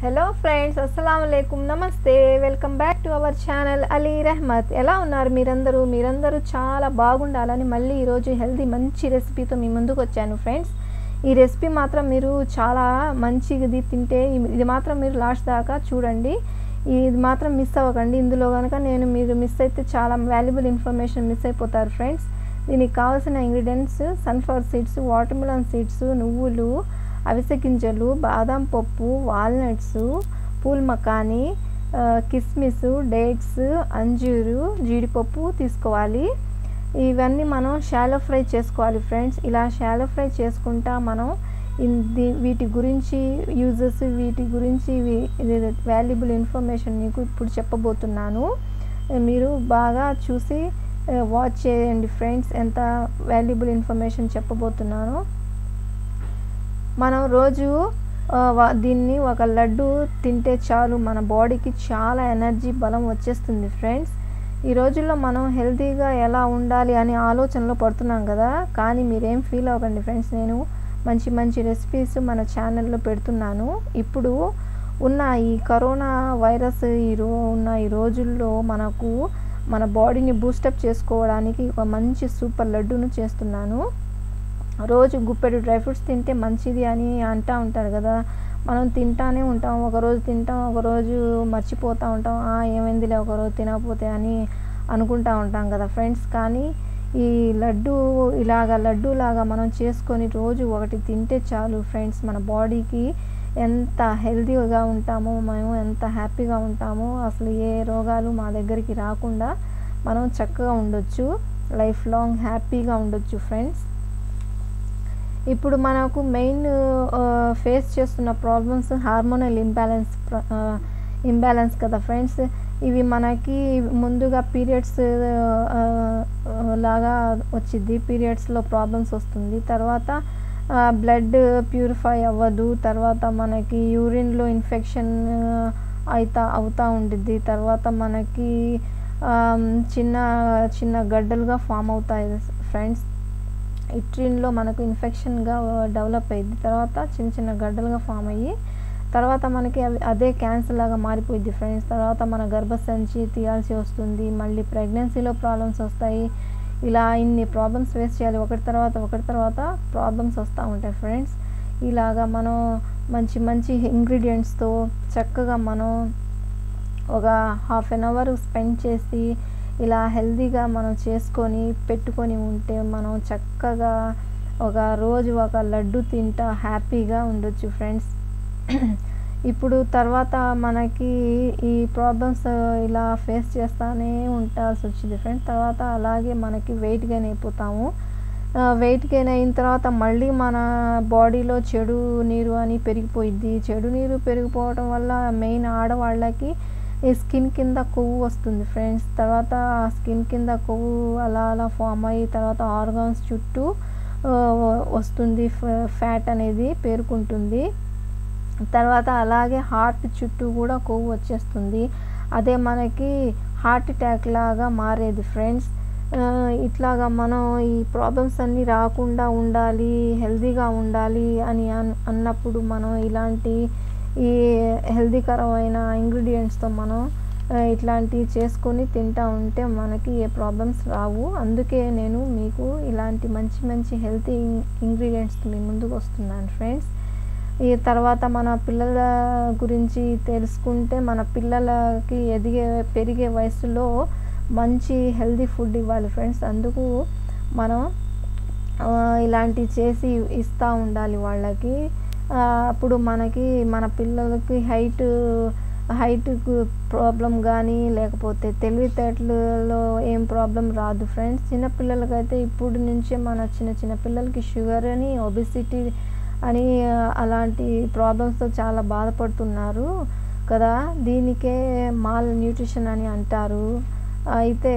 hello friends అస్సలం అయికుం నమస్తే welcome back to our channel Ali Rehmat ఎలా ఉన్నారు మీరందరూ మీరందరూ చాలా బాగుండాలని మళ్ళీ ఈరోజు హెల్తీ మంచి రెసిపీతో మీ ముందుకు వచ్చాను ఫ్రెండ్స్ ఈ రెసిపీ మాత్రం మీరు చాలా మంచిది తింటే ఇది మాత్రం మీరు లాస్ట్ దాకా చూడండి ఇది మాత్రం మిస్ అవ్వకండి ఇందులో కనుక నేను మీరు మిస్ అయితే చాలా వాల్యుబుల్ ఇన్ఫర్మేషన్ మిస్ అయిపోతారు ఫ్రెండ్స్ దీనికి కావాల్సిన ingredients sunflower seeds watermelon seeds నువ్వులు అవిసె గింజలు బాదం పప్పు వాల్నట్స్ పూల్ మకాని కిస్మిస్ డేట్స్ అంజూరు జీడిపప్పు తీసుకోవాలి ఇవన్నీ మనం షాలో ఫ్రై చేసుకోవాలి ఫ్రెండ్స్ ఇలా షాలో ఫ్రై చేసుకుంటా మనం వీటి గురించి యూజెస్ వీటి గురించి వాల్యుబుల్ ఇన్ఫర్మేషన్ మీకు ఇప్పుడు చెప్పబోతున్నాను మీరు బాగా చూసి వాచ్ చేయండి ఫ్రెండ్స్ ఎంత వాల్యుబుల్ ఇన్ఫర్మేషన్ చెప్పబోతున్నానో మనం రోజు దీన్ని ఒక లడ్డు తింటే చాలు మన బాడీకి చాలా ఎనర్జీ బలం వచ్చేస్తుంది ఫ్రెండ్స్ ఈ రోజుల్లో మనం హెల్తీగా ఎలా ఉండాలి అనే ఆలోచనలో పడుతున్నాం కదా కానీ మీరేం ఫీల్ అవ్వకండి ఫ్రెండ్స్ నేను మంచి మంచి రెసిపీస్ మన ఛానల్లో పెడుతున్నాను ఇప్పుడు ఉన్న ఈ కరోనా వైరస్ ఈ రో ఉన్న ఈ రోజుల్లో మనకు మన బాడీని బూస్టప్ చేసుకోవడానికి ఒక మంచి సూపర్ లడ్డును చేస్తున్నాను రోజు గుప్పెడు డ్రై ఫ్రూట్స్ తింటే మంచిది అని అంటూ ఉంటారు కదా మనం తింటానే ఉంటాం ఒకరోజు తింటాం ఒకరోజు మర్చిపోతూ ఉంటాం ఏమైందిలే ఒకరోజు తినకపోతే అని అనుకుంటూ ఉంటాం కదా ఫ్రెండ్స్ కానీ ఈ లడ్డు ఇలాగ లడ్డు లాగా మనం చేసుకొని రోజు ఒకటి తింటే చాలు ఫ్రెండ్స్ మన బాడీకి ఎంత హెల్తీగా ఉంటామో మేము ఎంత హ్యాపీగా ఉంటామో అసలు ఏ రోగాలు మా దగ్గరికి రాకుండా మనం చక్కగా ఉండొచ్చు లైఫ్ లాంగ్ హ్యాపీగా ఉండొచ్చు ఫ్రెండ్స్ ఇప్పుడు మనకు మెయిన్ ఫేస్ చేస్తున్న ప్రాబ్లమ్స్ హార్మోనల్ ఇంబ్యాలెన్స్ ఇంబ్యాలెన్స్ కదా ఫ్రెండ్స్ ఇవి మనకి ముందుగా పీరియడ్స్ లాగా వచ్చింది పీరియడ్స్లో ప్రాబ్లమ్స్ వస్తుంది తర్వాత బ్లడ్ ప్యూరిఫై అవ్వదు తర్వాత మనకి యూరిన్లో ఇన్ఫెక్షన్ అవుతా అవుతూ ఉండిద్ది తర్వాత మనకి చిన్న చిన్న గడ్డలుగా ఫామ్ అవుతాయి ఫ్రెండ్స్ ఇట్రిన్లో మనకు ఇన్ఫెక్షన్గా డెవలప్ అయ్యింది తర్వాత చిన్న చిన్న గడ్డలుగా ఫామ్ అయ్యి తర్వాత మనకి అవి అదే క్యాన్సర్ లాగా మారిపోయింది ఫ్రెండ్స్ తర్వాత మన గర్భసంచి తీయాల్సి వస్తుంది మళ్ళీ ప్రెగ్నెన్సీలో ప్రాబ్లమ్స్ వస్తాయి ఇలా ఇన్ని ప్రాబ్లమ్స్ ఫేస్ చేయాలి ఒకటి తర్వాత ఒకటి తర్వాత ప్రాబ్లమ్స్ వస్తూ ఉంటాయి ఫ్రెండ్స్ ఇలాగా మనం మంచి మంచి ఇంగ్రీడియంట్స్తో చక్కగా మనం ఒక హాఫ్ అన్ అవర్ స్పెండ్ చేసి ఇలా హెల్తీగా మనం చేసుకొని పెట్టుకొని ఉంటే మనం చక్కగా ఒక రోజు ఒక లడ్డు తింటా హ్యాపీగా ఉండొచ్చు ఫ్రెండ్స్ ఇప్పుడు తర్వాత మనకి ఈ ప్రాబ్లమ్స్ ఇలా ఫేస్ చేస్తూనే ఉండాల్సి వచ్చింది ఫ్రెండ్స్ తర్వాత అలాగే మనకి వెయిట్ గెయిన్ అయిపోతాము వెయిట్ గెయిన్ అయిన తర్వాత మళ్ళీ మన బాడీలో చెడు నీరు అని పెరిగిపోయిద్ది చెడు నీరు పెరిగిపోవడం వల్ల మెయిన్ ఆడవాళ్ళకి ఈ స్కిన్ కింద కొవ్వు వస్తుంది ఫ్రెండ్స్ తర్వాత ఆ స్కిన్ కింద కొవ్వు అలా అలా ఫామ్ అయ్యి తర్వాత ఆర్గాన్స్ చుట్టూ వస్తుంది ఫ్యాట్ అనేది పేరుకుంటుంది తర్వాత అలాగే హార్ట్ చుట్టూ కూడా కొవ్వు వచ్చేస్తుంది అదే మనకి హార్ట్ అటాక్ లాగా మారేది ఫ్రెండ్స్ ఇట్లాగా మనం ఈ ప్రాబ్లమ్స్ అన్నీ రాకుండా ఉండాలి హెల్తీగా ఉండాలి అని అన్నప్పుడు మనం ఇలాంటి ఈ హెల్తీకరమైన ఇంగ్రీడియంట్స్తో మనం ఇట్లాంటివి చేసుకొని తింటూ ఉంటే మనకి ఏ ప్రాబ్లమ్స్ రావు అందుకే నేను మీకు ఇలాంటి మంచి మంచి హెల్తీ ఇంగ్రీడియంట్స్ మీ ముందుకు వస్తున్నాను ఫ్రెండ్స్ ఈ తర్వాత మన పిల్లల గురించి తెలుసుకుంటే మన పిల్లలకి ఎదిగే పెరిగే వయసులో మంచి హెల్తీ ఫుడ్ ఇవ్వాలి ఫ్రెండ్స్ అందుకు మనం ఇలాంటివి చేసి ఇస్తూ ఉండాలి వాళ్ళకి అప్పుడు మనకి మన పిల్లలకి హైట్ హైట్ ప్రాబ్లం కానీ లేకపోతే తెలివితేటలలో ఏం ప్రాబ్లం రాదు ఫ్రెండ్స్ చిన్నపిల్లలకైతే ఇప్పుడు నుంచే మన చిన్న చిన్న పిల్లలకి షుగర్ అని ఒబిసిటీ అని అలాంటి ప్రాబ్లమ్స్తో చాలా బాధపడుతున్నారు కదా దీనికే మాల్ న్యూట్రిషన్ అని అంటారు అయితే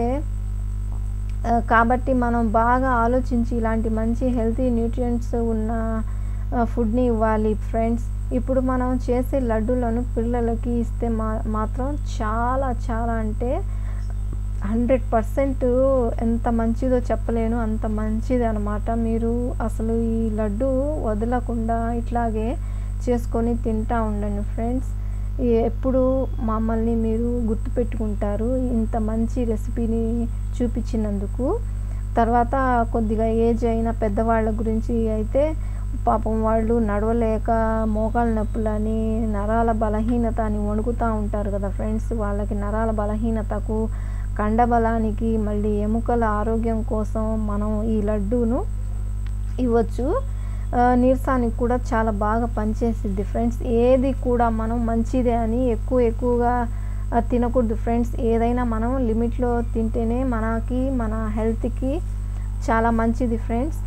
కాబట్టి మనం బాగా ఆలోచించి ఇలాంటి మంచి హెల్తీ న్యూట్రియంట్స్ ఉన్న ఫుడ్ని ఇవ్వాలి ఫ్రెండ్స్ ఇప్పుడు మనం చేసే లడ్డూలను పిల్లలకి ఇస్తే మా మాత్రం చాలా చాలా అంటే హండ్రెడ్ పర్సెంట్ ఎంత మంచిదో చెప్పలేను అంత మంచిది అనమాట మీరు అసలు ఈ లడ్డు వదలకుండా ఇట్లాగే చేసుకొని తింటూ ఉండండి ఫ్రెండ్స్ ఈ- ఎప్పుడు మమ్మల్ని మీరు గుర్తుపెట్టుకుంటారు ఇంత మంచి రెసిపీని చూపించినందుకు తర్వాత కొద్దిగా ఏజ్ అయిన పెద్దవాళ్ళ గురించి అయితే పాపం వాళ్ళు నడవలేక మోకాళ్ళ నొప్పులని నరాల బలహీనత అని వణుకుతూ ఉంటారు కదా ఫ్రెండ్స్ వాళ్ళకి నరాల బలహీనతకు కండబలానికి మళ్ళీ ఎముకల ఆరోగ్యం కోసం మనం ఈ లడ్డూను ఇవ్వచ్చు ఆ, నీరసానికి కూడా చాలా బాగా పనిచేసిద్ది ఫ్రెండ్స్ ఏది కూడా మనం మంచిదే అని ఎక్కువ ఎక్కువగా ఆ, తినకూడదు ఫ్రెండ్స్ ఏదైనా మనం లిమిట్లో తింటేనే మనకి మన హెల్త్కి చాలా మంచిది ఫ్రెండ్స్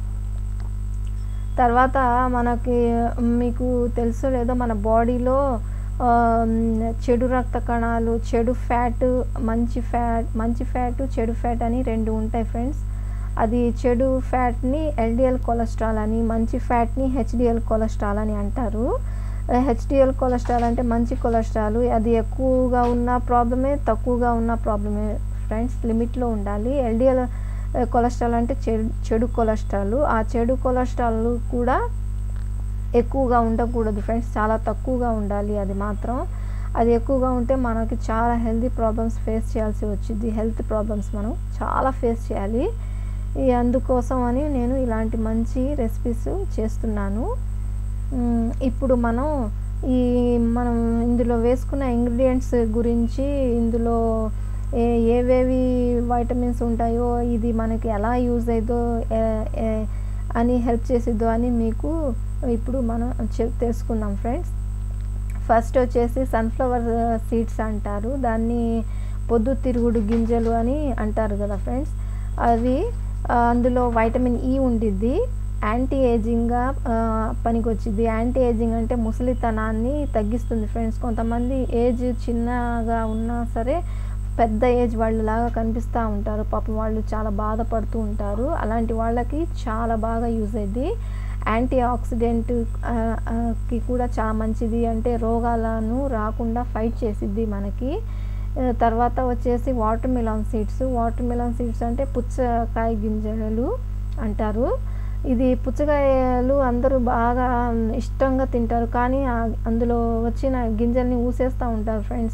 తర్వాత మనకి మీకు తెలుసో లేదో మన బాడీలో ఆ, చెడు రక్త కణాలు చెడు ఫ్యాట్ మంచి ఫ్యాట్ మంచి ఫ్యాట్ చెడు ఫ్యాట్ అని రెండు ఉంటాయి ఫ్రెండ్స్ అది చెడు ఫ్యాట్ని ఎల్డిఎల్ కొలెస్ట్రాల్ అని మంచి ఫ్యాట్ని హెచ్డిఎల్ కొలెస్ట్రాల్ అని అంటారు హెచ్డిఎల్ కొలెస్ట్రాల్ అంటే మంచి కొలెస్ట్రాల్ అది ఎక్కువగా ఉన్న ప్రాబ్లమే తక్కువగా ఉన్న ప్రాబ్లమే ఫ్రెండ్స్ లిమిట్లో ఉండాలి ఎల్డిఎల్ కొలెస్ట్రాల్ అంటే చెడు చెడు కొలెస్ట్రాల్ ఆ చెడు కొలెస్ట్రాల్ కూడా ఎక్కువగా ఉండకూడదు ఫ్రెండ్స్ చాలా తక్కువగా ఉండాలి అది మాత్రం అది ఎక్కువగా ఉంటే మనకి చాలా హెల్తీ ప్రాబ్లమ్స్ ఫేస్ చేయాల్సి వచ్చింది హెల్త్ ప్రాబ్లమ్స్ మనం చాలా ఫేస్ చేయాలి ఈ అందుకోసం అని నేను ఇలాంటి మంచి రెసిపీస్ చేస్తున్నాను మ్, ఇప్పుడు మనం ఈ మనం ఇందులో వేసుకున్న ఇంగ్రీడియంట్స్ గురించి ఇందులో ఏ ఏవేవి వైటమిన్స్ ఉంటాయో ఇది మనకి ఎలా యూజ్ అయ్యదో ఏ- ఏ- అని హెల్ప్ చేసిద్దో అని మీకు ఇప్పుడు మనం చె- తెలుసుకుందాం ఫ్రెండ్స్ ఫస్ట్ వచ్చేసి సన్ఫ్లవర్ సీడ్స్ అంటారు దాన్ని పొద్దు తిరుగుడు గింజలు అని అంటారు కదా ఫ్రెండ్స్ అవి ఆ, అందులో వైటమిన్ ఈ ఉండిద్ది యాంటీ ఏజింగ్గా పనికొచ్చింది యాంటీ ఏజింగ్ అంటే ముసలితనాన్ని తగ్గిస్తుంది ఫ్రెండ్స్ కొంతమంది ఏజ్ చిన్నగా ఉన్నా సరే పెద్ద ఏజ్ వాళ్ళలాగా కనిపిస్తూ ఉంటారు పాపం వాళ్ళు చాలా బాధపడుతూ ఉంటారు అలాంటి వాళ్ళకి చాలా బాగా యూజ్ అయ్యింది యాంటీ ఆక్సిడెంట్ ఆ, ఆ, కి కూడా చాలా మంచిది అంటే రోగాలను రాకుండా ఫైట్ చేసిద్ది మనకి ఆ, తర్వాత వచ్చేసి watermelon seeds watermelon seeds అంటే పుచ్చకాయ గింజలు అంటారు ఇది పుచ్చకాయలు అందరూ బాగా ఇష్టంగా తింటారు కానీ ఆ- అందులో వచ్చిన గింజల్ని ఊసేస్తూ ఉంటారు ఫ్రెండ్స్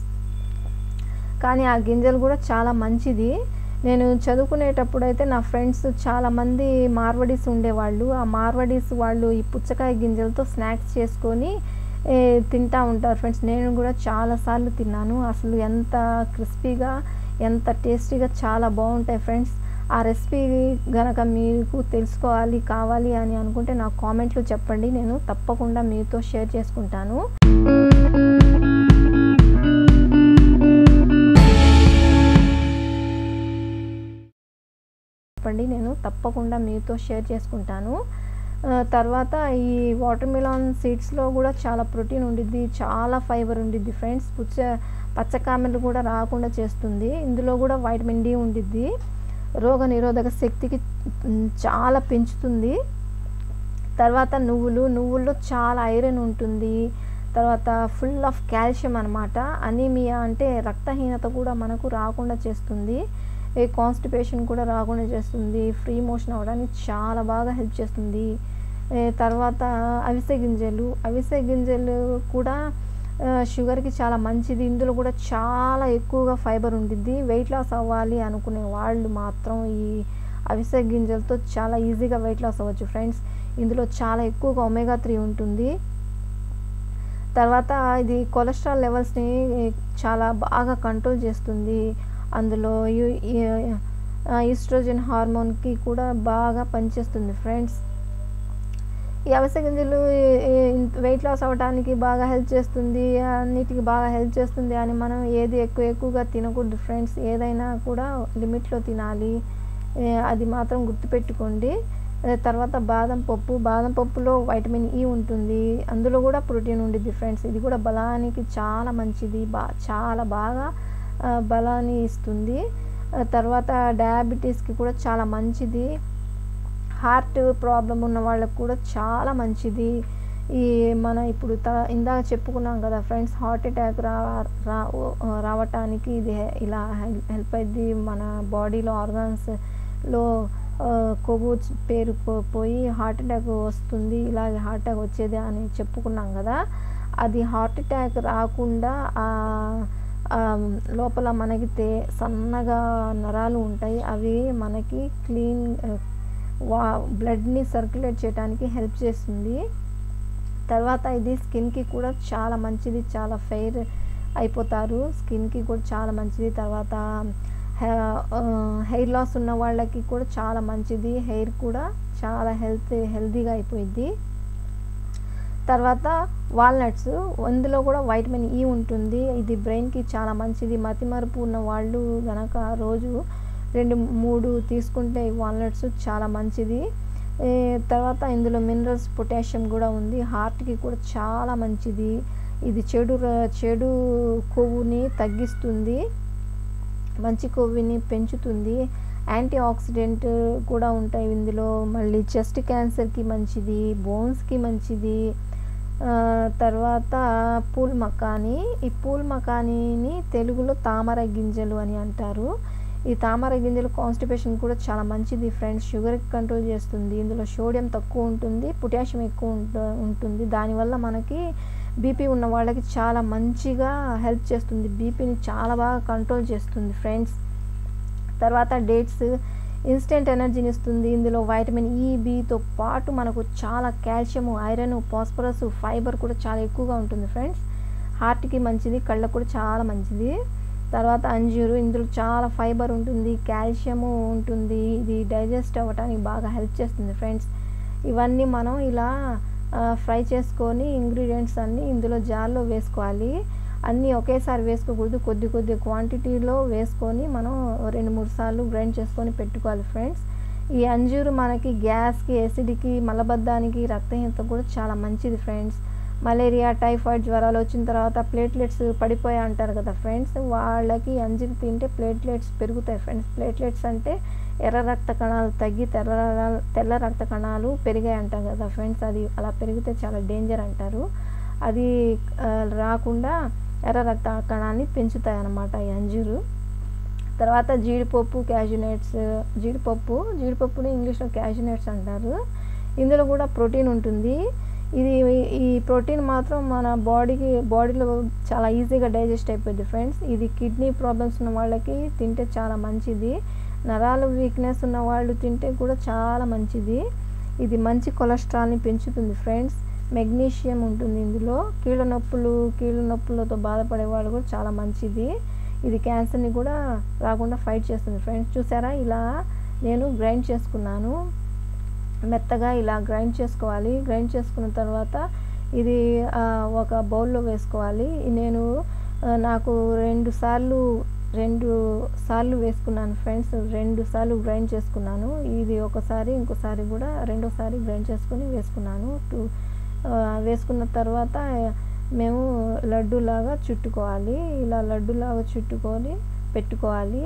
కానీ ఆ గింజలు కూడా చాలా మంచిది నేను చదువుకునేటప్పుడు అయితే నా ఫ్రెండ్స్ చాలామంది మార్వడీస్ ఉండేవాళ్ళు ఆ మార్వడీస్ వాళ్ళు ఈ పుచ్చకాయ గింజలతో స్నాక్స్ చేసుకొని ఏ, తింటా ఉంటారు ఫ్రెండ్స్ నేను కూడా చాలాసార్లు తిన్నాను అసలు ఎంత క్రిస్పీగా ఎంత టేస్టీగా చాలా బాగుంటాయి ఫ్రెండ్స్ ఆ రెసిపీ గనక మీకు తెలుసుకోవాలి కావాలి అని అనుకుంటే నాకు కామెంట్లో చెప్పండి నేను తప్పకుండా మీతో షేర్ చేసుకుంటాను చెప్పండి నేను తప్పకుండా మీతో షేర్ చేసుకుంటాను ఆ, తర్వాత ఈ వాటర్ మిలాన్ సీడ్స్లో కూడా చాలా ప్రోటీన్ ఉండిద్ది చాలా ఫైబర్ ఉండిద్ది ఫ్రెండ్స్ పుచ్చ పచ్చకామెలు కూడా రాకుండా చేస్తుంది ఇందులో కూడా వైటమిన్ డి ఉండిద్ది రోగ నిరోధక శక్తికి మ్, చాలా పెంచుతుంది తర్వాత నువ్వులు నువ్వుల్లో చాలా ఐరన్ ఉంటుంది తర్వాత ఫుల్ ఆఫ్ కాల్షియం అనమాట అనీమియా అంటే రక్తహీనత కూడా మనకు రాకుండా చేస్తుంది ఏ కాన్స్టిపేషన్ కూడా రాకుండా చేస్తుంది ఫ్రీ మోషన్ అవ్వడానికి చాలా బాగా హెల్ప్ చేస్తుంది ఏ తర్వాత అవిసె గింజలు అవిసె గింజలు కూడా ఆ, షుగర్కి చాలా మంచిది ఇందులో కూడా చాలా ఎక్కువగా ఫైబర్ ఉంటుంది వెయిట్ లాస్ అవ్వాలి అనుకునే వాళ్ళు మాత్రం ఈ అవిసె గింజలతో చాలా ఈజీగా వెయిట్ లాస్ అవ్వచ్చు ఫ్రెండ్స్ ఇందులో చాలా ఎక్కువగా ఒమేగా త్రీ ఉంటుంది తర్వాత ఇది కొలెస్ట్రాల్ లెవెల్స్ని చాలా బాగా కంట్రోల్ చేస్తుంది అందులో యు- ఈ- ఆ, ఈస్ట్రోజన్ హార్మోన్కి కూడా బాగా పనిచేస్తుంది ఫ్రెండ్స్ ఈ అవిసె గింజలు వెయిట్ లాస్ అవ్వడానికి బాగా హెల్ప్ చేస్తుంది అన్నిటికి బాగా హెల్ప్ చేస్తుంది అని మనం ఏది ఎక్కువ ఎక్కువగా తినకూడదు ఫ్రెండ్స్ ఏదైనా కూడా లిమిట్లో తినాలి ఏ, అది మాత్రం గుర్తుపెట్టుకోండి ఏ, తర్వాత బాదం పప్పు బాదం పప్పులో వైటమిన్ ఈ ఉంటుంది అందులో కూడా ప్రోటీన్ ఉండిద్ది ఫ్రెండ్స్ ఇది కూడా బలానికి చాలా మంచిది బా చాలా బాగా ఆ, బలాన్ని ఇస్తుంది ఆ, తర్వాత డయాబెటీస్కి కూడా చాలా మంచిది హార్ట్ ప్రాబ్లం ఉన్న వాళ్ళకు కూడా చాలా మంచిది ఈ మన ఇప్పుడు త ఇందాక చెప్పుకున్నాం కదా ఫ్రెండ్స్ హార్ట్ అటాక్ రా రా రావటానికి ఇది హె- ఇలా హెల్ప్ హెల్ప్ అయింది మన బాడీలో ఆర్గాన్స్లో కొవ్వు చ- పేరుకుపోయి హార్ట్ అటాక్ వస్తుంది ఇలాగే హార్ట్ అటాక్ వచ్చేది అని చెప్పుకున్నాం కదా అది హార్ట్ అటాక్ రాకుండా ఆ, ఆ, లోపల మనకి తే సన్నగా నరాలు ఉంటాయి అవి మనకి క్లీన్ వా బ్లడ్ని సర్క్యులేట్ చేయడానికి హెల్ప్ చేస్తుంది తర్వాత ఇది స్కిన్కి కూడా చాలా మంచిది చాలా ఫెయిర్ అయిపోతారు స్కిన్కి కూడా చాలా మంచిది తర్వాత హెయిర్ లాస్ ఉన్న వాళ్ళకి కూడా చాలా మంచిది హెయిర్ కూడా చాలా హెల్త్ హెల్తీగా అయిపోయింది తర్వాత వాల్నట్స్ అందులో కూడా వైటమిన్ ఈ ఉంటుంది ఇది బ్రెయిన్కి చాలా మంచిది మతిమరుపు ఉన్న వాళ్ళు గనక రోజు రెండు మూడు తీసుకుంటే ఈ వాల్నట్స్ చాలా మంచిది ఏ, తర్వాత ఇందులో మినరల్స్ పొటాషియం కూడా ఉంది హార్ట్కి కూడా చాలా మంచిది ఇది చెడు ర- చెడు కొవ్వుని తగ్గిస్తుంది మంచి కొవ్వుని పెంచుతుంది యాంటీ ఆక్సిడెంట్ కూడా ఉంటాయి ఇందులో మళ్ళీ చెస్ట్ క్యాన్సర్కి మంచిది బోన్స్కి మంచిది ఆ, తర్వాత పూల్ మకాని ఈ పూల్ మకానీని తెలుగులో తామర గింజలు అని అంటారు ఈ తామర గింజలు కాన్స్టిపేషన్ కూడా చాలా మంచిది ఫ్రెండ్స్ షుగర్ కంట్రోల్ చేస్తుంది ఇందులో సోడియం తక్కువ ఉంటుంది పొటాషియం ఎక్కువ ఉంట- ఉంటుంది దానివల్ల మనకి బీపీ ఉన్న వాళ్ళకి చాలా మంచిగా హెల్ప్ చేస్తుంది బీపీని చాలా బాగా కంట్రోల్ చేస్తుంది ఫ్రెండ్స్ తర్వాత డేట్స్ ఇన్స్టెంట్ ఎనర్జీని ఇస్తుంది ఇందులో వైటమిన్ ఈ బితో పాటు మనకు చాలా కాల్షియం ఐరన్ ఫాస్ఫరస్ ఫైబర్ కూడా చాలా ఎక్కువగా ఉంటుంది ఫ్రెండ్స్ హార్ట్కి మంచిది కళ్ళకు కూడా చాలా మంచిది తర్వాత అంజూరు ఇందులో చాలా ఫైబర్ ఉంటుంది కాల్షియము ఉంటుంది ఇది డైజెస్ట్ అవ్వడానికి బాగా హెల్ప్ చేస్తుంది ఫ్రెండ్స్ ఇవన్నీ మనం ఇలా ఫ్రై చేసుకొని ఇంగ్రీడియంట్స్ అన్నీ ఇందులో జార్లో వేసుకోవాలి అన్నీ ఒకేసారి వేసుకోకూడదు కొద్ది కొద్ది క్వాంటిటీలో వేసుకొని మనం రెండు మూడు సార్లు గ్రైండ్ చేసుకొని పెట్టుకోవాలి ఫ్రెండ్స్ ఈ అంజూరు మనకి గ్యాస్కి ఎసిడ్కి మలబద్ధానికి రక్తహీనత కూడా చాలా మంచిది ఫ్రెండ్స్ మలేరియా టైఫాయిడ్ జ్వరాలు వచ్చిన తర్వాత ప్లేట్లెట్స్ పడిపోయా అంటారు కదా ఫ్రెండ్స్ వాళ్ళకి అంజూరు తింటే ప్లేట్లెట్స్ పెరుగుతాయి ఫ్రెండ్స్ ప్లేట్లెట్స్ అంటే ఎర్ర రక్త కణాలు తగ్గి తెల్ల తెల్ల రక్త కణాలు పెరిగాయి అంటారు కదా ఫ్రెండ్స్ అది అలా పెరిగితే చాలా డేంజర్ అంటారు అది ఆ, రాకుండా ఎర్ర రక్త కణాన్ని పెంచుతాయి అన్నమాట ఈ అంజూరు తర్వాత జీడిపప్పు క్యాషునట్స్ జీడిపప్పు జీడిపప్పుని ఇంగ్లీష్లో క్యాషునట్స్ అంటారు ఇందులో కూడా ప్రోటీన్ ఉంటుంది ఇది ఈ ప్రోటీన్ మాత్రం మన బాడీకి బాడీలో చాలా ఈజీగా డైజెస్ట్ అయిపోద్ది ఫ్రెండ్స్ ఇది కిడ్నీ ప్రాబ్లమ్స్ ఉన్న వాళ్ళకి తింటే చాలా మంచిది నరాలు వీక్నెస్ ఉన్న వాళ్ళు తింటే కూడా చాలా మంచిది ఇది మంచి కొలెస్ట్రాల్ని పెంచుతుంది ఫ్రెండ్స్ మెగ్నీషియం ఉంటుంది ఇందులో కీళ్ళ నొప్పులు కీళ్ళ నొప్పులతో బాధపడే వాళ్ళు కూడా చాలా మంచిది ఇది క్యాన్సర్ని కూడా రాకుండా ఫైట్ చేస్తుంది ఫ్రెండ్స్ చూసారా ఇలా నేను గ్రైండ్ చేసుకున్నాను మెత్తగా ఇలా గ్రైండ్ చేసుకోవాలి గ్రైండ్ చేసుకున్న తర్వాత ఇది ఆ, ఒక బౌల్లో వేసుకోవాలి నేను ఆ, నాకు రెండు సార్లు రెండు సార్లు వేసుకున్నాను ఫ్రెండ్స్ రెండు సార్లు గ్రైండ్ చేసుకున్నాను ఇది ఒకసారి ఇంకోసారి కూడా రెండోసారి గ్రైండ్ చేసుకొని వేసుకున్నాను టూ ఆ, వేసుకున్న తర్వాత మేము లడ్డూలాగా చుట్టుకోవాలి ఇలా లడ్డూలాగా చుట్టుకొని పెట్టుకోవాలి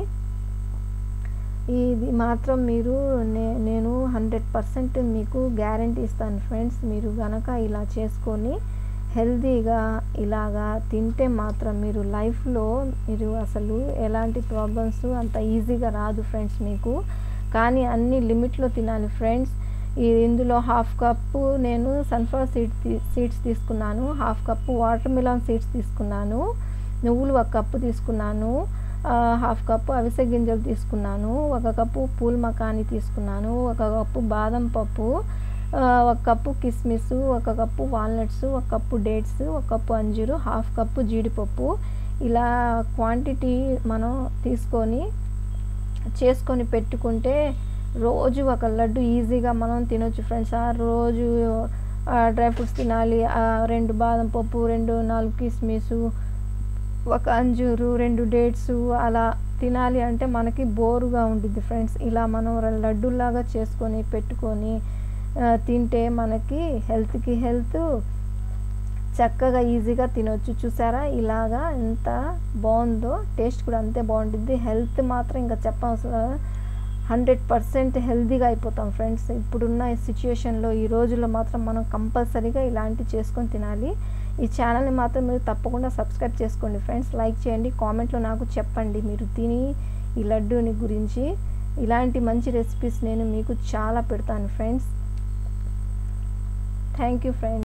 ఇది మాత్రం మీరు నే నేను హండ్రెడ్ పర్సెంట్ మీకు గ్యారంటీ ఇస్తాను ఫ్రెండ్స్ మీరు గనక ఇలా చేసుకొని హెల్తీగా ఇలాగా తింటే మాత్రం మీరు లైఫ్లో మీరు అసలు ఎలాంటి ప్రాబ్లమ్స్ అంత ఈజీగా రాదు ఫ్రెండ్స్ మీకు కానీ అన్ని లిమిట్లో తినాలి ఫ్రెండ్స్ ఈ ఇందులో హాఫ్ కప్పు నేను సన్ఫ్లవర్ సీడ్ సీడ్స్ తీసుకున్నాను half cup watermelon seeds తీసుకున్నాను నువ్వులు ఒక కప్పు తీసుకున్నాను ఆ, హాఫ్ కప్పు అవిసె గింజలు తీసుకున్నాను ఒక కప్పు పూల్ మకాని తీసుకున్నాను ఒక కప్పు బాదం పప్పు ఆ, ఒక కప్పు కిస్మిస్ ఒక కప్పు వాల్నట్స్ ఒక కప్పు డేట్స్ ఒక కప్పు అంజూరు హాఫ్ కప్పు జీడిపప్పు ఇలా క్వాంటిటీ మనం తీసుకొని చేసుకొని పెట్టుకుంటే రోజు ఒక లడ్డు ఈజీగా మనం తినొచ్చు ఫ్రెండ్స్ ఆ రోజు డ్రై ఫ్రూట్స్ తినాలి ఆ రెండు బాదం పప్పు రెండు నాలుగు కిస్మిస్ ఒక అంజూరు రెండు డేట్స్ అలా తినాలి అంటే మనకి బోరుగా ఉంటుంది ఫ్రెండ్స్ ఇలా మనం రెండు లడ్డూలాగా చేసుకొని పెట్టుకొని ఆ, తింటే మనకి హెల్త్కి హెల్త్ చక్కగా ఈజీగా తినొచ్చు చూసారా ఇలాగా ఎంత బాగుందో టేస్ట్ కూడా అంతే బాగుంటుంది హెల్త్ మాత్రం ఇంకా చెప్పవసరం హండ్రెడ్ పర్సెంట్ హెల్తీగా అయిపోతాం ఫ్రెండ్స్ ఇప్పుడున్న ఈ సిచ్యుయేషన్లో ఈ రోజుల్లో మాత్రం మనం కంపల్సరీగా ఇలాంటివి చేసుకొని తినాలి ఈ ఛానల్ని మాత్రం మీరు తప్పకుండా సబ్స్క్రైబ్ చేసుకోండి ఫ్రెండ్స్ లైక్ చేయండి కామెంట్లో నాకు చెప్పండి మీరు తిని ఈ లడ్డూని గురించి ఇలాంటి మంచి రెసిపీస్ నేను మీకు చాలా పెడతాను ఫ్రెండ్స్ థ్యాంక్ యూ ఫ్రెండ్స్